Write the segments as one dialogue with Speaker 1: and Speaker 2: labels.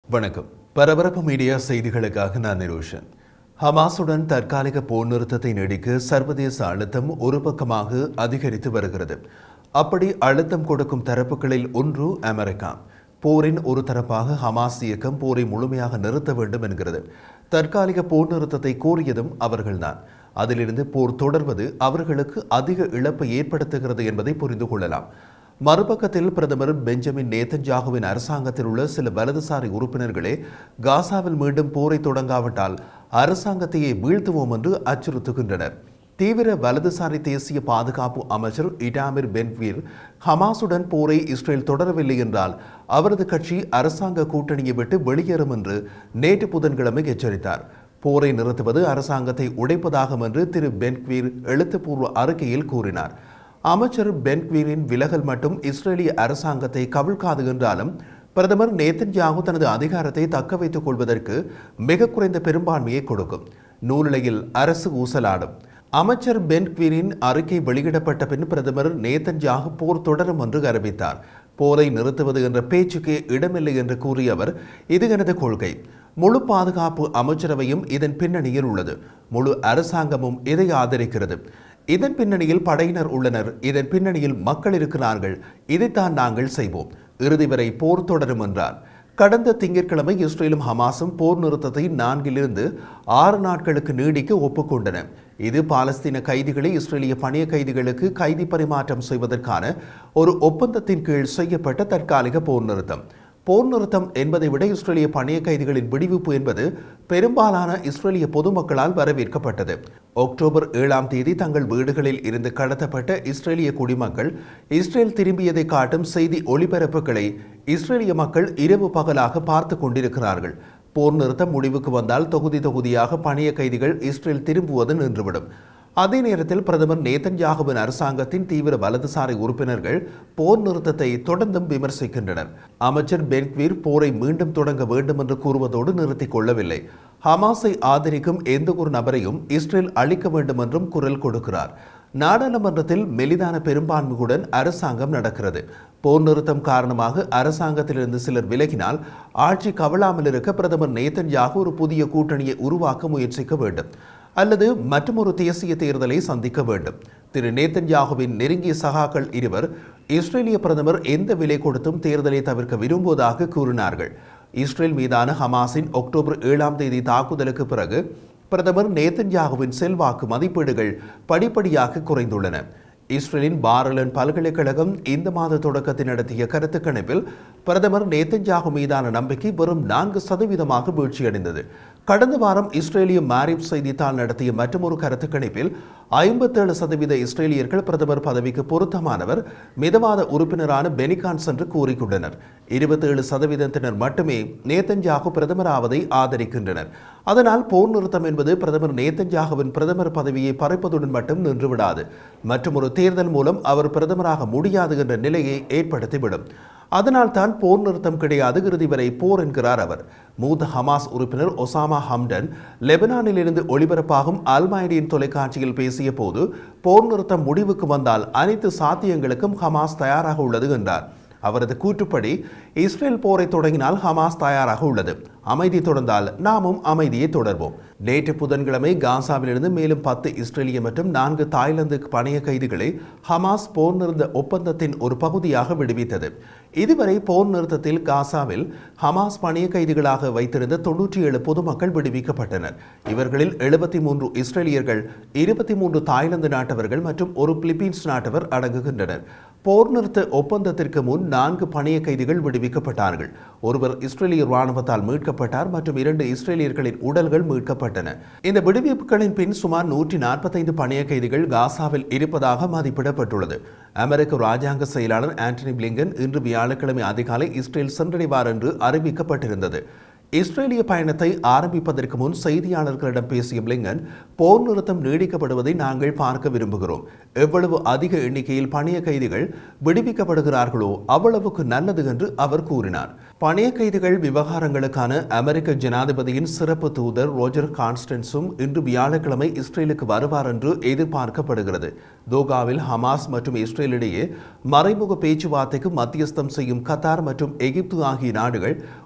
Speaker 1: வணக்கம் பரபரப்பு மீடியா செய்திகளுக்காக நான் நிரோஷன் ஹமாஸுடன் தற்காலிக போர் நிறுத்தத்தை நீடிக்க சர்வதேச அழுத்தம் ஒரு பக்கமாக அதிகரித்து வருகிறது அப்படி அழுத்தம் கொடுக்கும் தரப்புகளில் ஒன்று அமெரிக்கா போரின் ஒரு தரப்பாக ஹமாஸ் இயக்கம் போரை முழுமையாக நிறுத்த வேண்டும் என்கிறது தற்காலிக போர் நிறுத்தத்தை கோரியதும் அவர்கள்தான் அதிலிருந்து போர் தொடர்வது அவர்களுக்கு அதிக இழப்பை ஏற்படுத்துகிறது என்பதை புரிந்து கொள்ளலாம் மறுபக்கத்தில் பிரதமர் பெஞ்சமின் நேதன்ஜாகுவின் அரசாங்கத்தில் உள்ள சில வலதுசாரி உறுப்பினர்களே காசாவில் மீண்டும் போரை தொடங்காவிட்டால் அரசாங்கத்தையே வீழ்த்துவோம் என்று அச்சுறுத்துகின்றனர் தீவிர வலதுசாரி தேசிய பாதுகாப்பு அமைச்சர் இடாமிர் பென்வீர் ஹமாஸுடன் போரை இஸ்ரேல் தொடரவில்லை என்றால் அவரது கட்சி அரசாங்க கூட்டணியை விட்டு வெளியேறும் என்று நேற்று புதன்கிழமை எச்சரித்தார் போரை நிறுத்துவது அரசாங்கத்தை உடைப்பதாகும் என்று திரு பென்க்வீர் எழுத்துப்பூர்வ அறிக்கையில் கூறினார் அமைச்சர் பென்க்வீரின் விலகல் மட்டும் இஸ்ரேலிய அரசாங்கத்தை கவிழ்க்காது என்றாலும் பிரதமர் நேத்தன்யாகு தனது அதிகாரத்தை தக்க வைத்துக் கொள்வதற்கு மிக குறைந்த பெரும்பான்மையை கொடுக்கும் நூலிலையில் அரசு ஊசலாடும் அமைச்சர் பென்க்வீரின் அறிக்கை வெளியிடப்பட்ட பின் பிரதமர் நேத்தன்யாகு போர் தொடரும் என்று அறிவித்தார் போரை நிறுத்துவது என்ற பேச்சுக்கே இடமில்லை என்று கூறிய அவர் இது எனது கொள்கை முழு பாதுகாப்பு அமைச்சரவையும் இதன் பின்னணியில் உள்ளது முழு அரசாங்கமும் இதை ஆதரிக்கிறது இதன் பின்னணியில் படையினர் உள்ளனர் இதன் பின்னணியில் மக்கள் இருக்கிறார்கள் இதைத்தான் நாங்கள் செய்வோம் இறுதி வரை போர் தொடரும் என்றார் கடந்த திங்கட்கிழமை இஸ்ரேலும் ஹமாஸும் போர் நிறுத்தத்தை நான்கிலிருந்து ஆறு நாட்களுக்கு நீடிக்க ஒப்புக்கொண்டன இது பாலஸ்தீன கைதிகளை இஸ்ரேலிய பணிய கைதிகளுக்கு கைதி பரிமாற்றம் செய்வதற்கான ஒரு ஒப்பந்தத்தின் கீழ் செய்யப்பட்ட தற்காலிக போர் நிறுத்தம் போர் நிறுத்தம் என்பதை விட இஸ்ரேலிய பணிய கைதிகளின் விடுவிப்பு என்பது பெரும்பாலான இஸ்ரேலிய பொதுமக்களால் வரவேற்கப்பட்டது அக்டோபர் ஏழாம் தேதி தங்கள் வீடுகளில் இருந்து கடத்தப்பட்ட இஸ்ரேலிய குடிமக்கள் இஸ்ரேல் திரும்பியதை காட்டும் செய்தி ஒளிபரப்புகளை இஸ்ரேலிய மக்கள் இரவு பகலாக பார்த்து கொண்டிருக்கிறார்கள் போர் நிறுத்தம் முடிவுக்கு வந்தால் தொகுதி தொகுதியாக பணிய கைதிகள் இஸ்ரேல் திரும்புவது நின்றுவிடும் அதே நேரத்தில் பிரதமர் நேதன்யாகுவின் அரசாங்கத்தின் தீவிர வலதுசாரி உறுப்பினர்கள் போர் நிறுத்தத்தை தொடர்ந்தும் விமர்சிக்கின்றனர் அமைச்சர் பென்க்வீர் போரை மீண்டும் தொடங்க வேண்டும் என்று கூறுவதோடு நிறுத்திக் கொள்ளவில்லை ஹமாஸை ஆதரிக்கும் எந்த ஒரு நபரையும் இஸ்ரேல் அழிக்க வேண்டும் என்றும் குரல் கொடுக்கிறார் நாடாளுமன்றத்தில் மெலிதான பெரும்பான்மையுடன் அரசாங்கம் நடக்கிறது போர் நிறுத்தம் காரணமாக அரசாங்கத்திலிருந்து சிலர் விலகினால் ஆட்சி கவலாமல் இருக்க பிரதமர் நேதன்யாகு ஒரு புதிய கூட்டணியை உருவாக்க முயற்சிக்க வேண்டும் அல்லது மற்றொரு தேசிய தேர்தலை சந்திக்க வேண்டும் திரு நேத்தன்யாகுவின் நெருங்கிய சகாக்கள் இருவர் இஸ்ரேலிய பிரதமர் எந்த விலை கொடுத்தும் தேர்தலை தவிர்க்க விரும்புவதாக கூறினார்கள் இஸ்ரேல் மீதான ஹமாஸின் அக்டோபர் ஏழாம் தேதி தாக்குதலுக்கு பிறகு பிரதமர் நேத்தன்யாகுவின் செல்வாக்கு மதிப்பீடுகள் படிப்படியாக குறைந்துள்ளன இஸ்ரேலின் பாரலன் பல்கலைக்கழகம் இந்த மாத தொடக்கத்தில் நடத்திய கருத்து கணிப்பில் பிரதமர் நேத்தன்யாகு மீதான நம்பிக்கை வெறும் நான்கு சதவீதமாக வீழ்ச்சியடைந்தது கடந்த வாரம் இஸ்ரேலிய மாரிப் செய்தித்தாள் நடத்திய மற்றொரு கருத்து கணிப்பில் ஐம்பத்தேழு சதவீத இஸ்ரேலியர்கள் பிரதமர் பதவிக்கு பொருத்தமானவர் மிதவாத உறுப்பினரான பெனிகான்ஸ் என்று கூறிக்கொண்டனர் இருபத்தேழு சதவீதத்தினர் மட்டுமே நேத்தன்யாகு பிரதமராவதை ஆதரிக்கின்றனர் அதனால் போர் நிறுத்தம் என்பது பிரதமர் நேத்தன்யாகுவின் பிரதமர் பதவியை பறிப்பதுடன் மட்டும் நின்றுவிடாது மற்றும் ஒரு தேர்தல் மூலம் அவர் பிரதமராக முடியாது என்ற நிலையை ஏற்படுத்திவிடும் அதனால் தான் போர் நிறுத்தம் கிடையாது இறுதி வரை போர் என்கிறார் அவர் மூத்த ஹமாஸ் உறுப்பினர் ஒசாமா ஹம்டன் லெபனானில் இருந்து ஒளிபரப்பாகும் அல்மைடியின் தொலைக்காட்சியில் பேசிய போது போர் நிறுத்தம் முடிவுக்கு வந்தால் அனைத்து சாத்தியங்களுக்கும் ஹமாஸ் தயாராக உள்ளது என்றார் அவரது கூற்றுப்படி இஸ்ரேல் போரை தொடங்கினால் ஹமாஸ் தயாராக உள்ளது அமைதி தொடர்ந்தால் நாமும் அமைதியை தொடர்வோம் நேற்று புதன்கிழமை காசாவிலிருந்து மேலும் பத்து இஸ்ரேலிய மற்றும் நான்கு தாய்லாந்து பணைய கைதிகளை ஹமாஸ் போர் நிறுத்த ஒப்பந்தத்தின் ஒரு பகுதியாக விடுவித்தது இதுவரை போர் நிறுத்தத்தில் காசாவில் ஹமாஸ் பணைய கைதிகளாக வைத்திருந்த தொன்னூற்றி ஏழு பொதுமக்கள் விடுவிக்கப்பட்டனர் இவர்களில் எழுபத்தி மூன்று இஸ்ரேலியர்கள் இருபத்தி மூன்று தாய்லாந்து நாட்டவர்கள் மற்றும் ஒரு பிலிப்பீன்ஸ் நாட்டவர் அடங்குகின்றனர் போர் நிறுத்த ஒப்பந்தத்திற்கு முன் நான்கு பணைய கைதிகள் விடுவிக்கப்பட்டார்கள் ஒருவர் இஸ்ரேலிய ராணுவத்தால் மீட்கப்பட்டார் மற்றும் இரண்டு இஸ்ரேலியர்களின் உடல்கள் மீட்கப்பட்டன இந்த விடுவிப்புகளின் பின் சுமார் நூற்றி நாற்பத்தைந்து பணைய கைதிகள் காசாவில் இருப்பதாக மதிப்பிடப்பட்டுள்ளது அமெரிக்க ராஜாங்க செயலாளர் ஆண்டனி பிளிங்கன் இன்று வியாழக்கிழமை அதிகாலை இஸ்ரேல் சென்றடைவார் என்று அறிவிக்கப்பட்டிருந்தது இஸ்ரேலிய பயணத்தை ஆரம்பிப்பதற்கு முன் செய்தியாளர்களிடம் பேசிய பிளிங்கன் போர் நிறுத்தம் நீடிக்கப்படுவதை நாங்கள் பார்க்க விரும்புகிறோம் எவ்வளவு அதிக எண்ணிக்கையில் பணிய கைதிகள் விடுவிக்கப்படுகிறார்களோ அவ்வளவுக்கு நல்லது என்று அவர் கூறினார் பணிய கைதிகள் விவகாரங்களுக்கான அமெரிக்க ஜனாதிபதியின் சிறப்பு தூதர் ரோஜர் கான்ஸ்டன்ஸும் இன்று வியாழக்கிழமை இஸ்ரேலுக்கு வருவார் என்று எதிர்பார்க்கப்படுகிறது தோகாவில் ஹமாஸ் மற்றும் இஸ்ரேலிடையே மறைமுக பேச்சுவார்த்தைக்கு மத்தியஸ்தம் செய்யும் கத்தார் மற்றும் எகிப்து ஆகிய நாடுகள்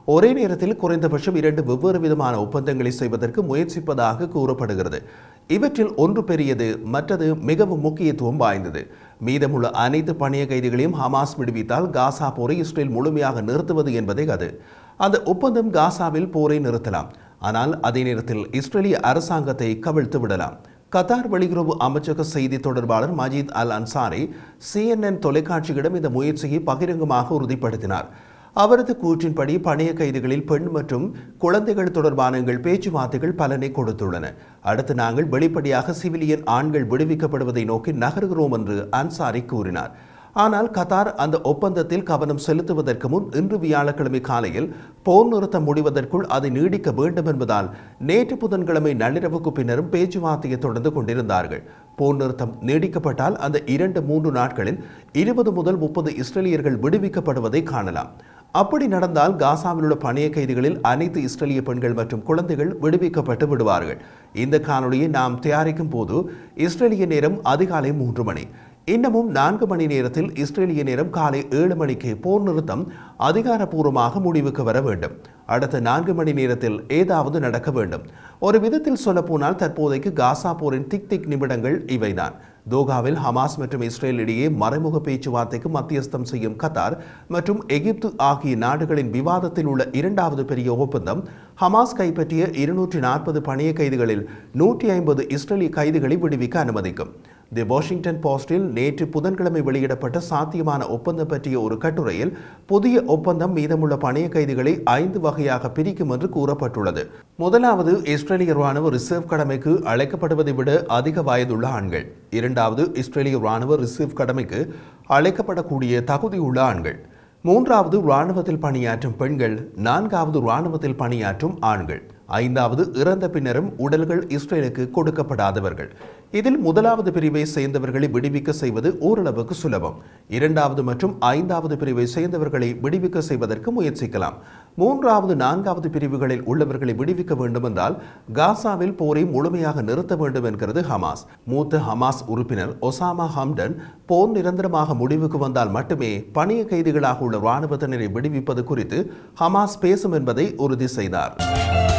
Speaker 1: ஒரே நேரத்தில் குறைந்தபட்சம் இரண்டு வெவ்வேறு விதமான ஒப்பந்தங்களை செய்வதற்கு முயற்சிப்பதாக கூறப்படுகிறது இவற்றில் ஒன்று பெரியது மற்றது மிகவும் முக்கியத்துவம் வாய்ந்தது மீதமுள்ள அனைத்து பணிய கைதிகளையும் ஹமாஸ் விடுவித்தால் காசா போரை இஸ்ரேல் முழுமையாக நிறுத்துவது என்பதே அது அந்த ஒப்பந்தம் காசாவில் போரை நிறுத்தலாம் ஆனால் அதே நேரத்தில் இஸ்ரேலிய அரசாங்கத்தை கவிழ்த்து விடலாம் கத்தார் வெளியுறவு அமைச்சக செய்தி தொடர்பாளர் மஜீத் அல் அன்சாரி சிஎன்என் தொலைக்காட்சியிடம் இந்த முயற்சியை பகிரங்கமாக உறுதிப்படுத்தினார் அவரது கூற்றின்படி பணைய கைதிகளில் பெண் மற்றும் குழந்தைகள் தொடர்பான எங்கள் பேச்சுவார்த்தைகள் பலனை கொடுத்துள்ளன அடுத்து நாங்கள் வெளிப்படையாக சிவிலியன் ஆண்கள் விடுவிக்கப்படுவதை நோக்கி நகர்கிறோம் என்று அன்சாரி கூறினார் ஆனால் கத்தார் அந்த ஒப்பந்தத்தில் கவனம் செலுத்துவதற்கு முன் இன்று வியாழக்கிழமை காலையில் போர் நிறுத்தம் முடிவதற்குள் அதை நீடிக்க வேண்டும் என்பதால் நேற்று புதன்கிழமை நள்ளிரவுக்கு பின்னரும் பேச்சுவார்த்தையை தொடர்ந்து கொண்டிருந்தார்கள் போர் நிறுத்தம் நீடிக்கப்பட்டால் அந்த இரண்டு மூன்று நாட்களில் இருபது முதல் முப்பது இஸ்ரேலியர்கள் விடுவிக்கப்படுவதை காணலாம் அப்படி நடந்தால் காசாவில் உள்ள பணைய கைதிகளில் அனைத்து இஸ்ரேலிய பெண்கள் மற்றும் குழந்தைகள் விடுவிக்கப்பட்டு விடுவார்கள் இந்த காணொளியை நாம் தயாரிக்கும் போது இஸ்ரேலிய நேரம் அதிகாலை மூன்று மணி இன்னமும் நான்கு மணி நேரத்தில் இஸ்ரேலிய நேரம் காலை ஏழு மணிக்கு போர் நிறுத்தம் அதிகாரப்பூர்வமாக முடிவுக்கு வர வேண்டும் அடுத்த நான்கு மணி நேரத்தில் ஏதாவது நடக்க வேண்டும் ஒரு விதத்தில் சொல்லப்போனால் தற்போதைக்கு காசா போரின் திக் திக் நிமிடங்கள் இவைதான் தோகாவில் ஹமாஸ் மற்றும் இஸ்ரேல் இடையே மறைமுக பேச்சுவார்த்தைக்கு மத்தியஸ்தம் செய்யும் கத்தார் மற்றும் எகிப்து ஆகிய நாடுகளின் விவாதத்தில் உள்ள இரண்டாவது பெரிய ஒப்பந்தம் ஹமாஸ் கைப்பற்றிய இருநூற்றி நாற்பது பணிய கைதிகளில் நூற்றி ஐம்பது இஸ்ரேலிய கைதிகளை விடுவிக்க அனுமதிக்கும் தி வாஷிங்டன் போஸ்டில் நேற்று புதன்கிழமை வெளியிடப்பட்ட சாத்தியமான ஒப்பந்தம் பற்றிய ஒரு கட்டுரையில் புதிய ஒப்பந்தம் மீதமுள்ள பணைய கைதிகளை ஐந்து வகையாக பிரிக்கும் என்று கூறப்பட்டுள்ளது முதலாவது இஸ்ரேலிய ராணுவ ரிசர்வ் கடமைக்கு அழைக்கப்படுவதை விட அதிக வயதுள்ள ஆண்கள் இரண்டாவது இஸ்ரேலிய ராணுவ ரிசர்வ் கடமைக்கு அழைக்கப்படக்கூடிய தகுதியுள்ள ஆண்கள் மூன்றாவது இராணுவத்தில் பணியாற்றும் பெண்கள் நான்காவது இராணுவத்தில் பணியாற்றும் ஆண்கள் ஐந்தாவது இறந்த பின்னரும் உடல்கள் இஸ்ரேலுக்கு கொடுக்கப்படாதவர்கள் இதில் முதலாவது பிரிவை சேர்ந்தவர்களை விடுவிக்க செய்வது ஓரளவுக்கு சுலபம் இரண்டாவது மற்றும் ஐந்தாவது பிரிவை சேர்ந்தவர்களை விடுவிக்க செய்வதற்கு முயற்சிக்கலாம் மூன்றாவது நான்காவது பிரிவுகளில் உள்ளவர்களை விடுவிக்க வேண்டும் என்றால் காசாவில் போரை முழுமையாக நிறுத்த வேண்டும் என்கிறது ஹமாஸ் மூத்த ஹமாஸ் உறுப்பினர் ஒசாமா ஹம்டன் போர் நிரந்தரமாக முடிவுக்கு வந்தால் மட்டுமே பணிய கைதிகளாக உள்ள இராணுவத்தினரை விடுவிப்பது குறித்து ஹமாஸ் பேசும் என்பதை உறுதி செய்தார்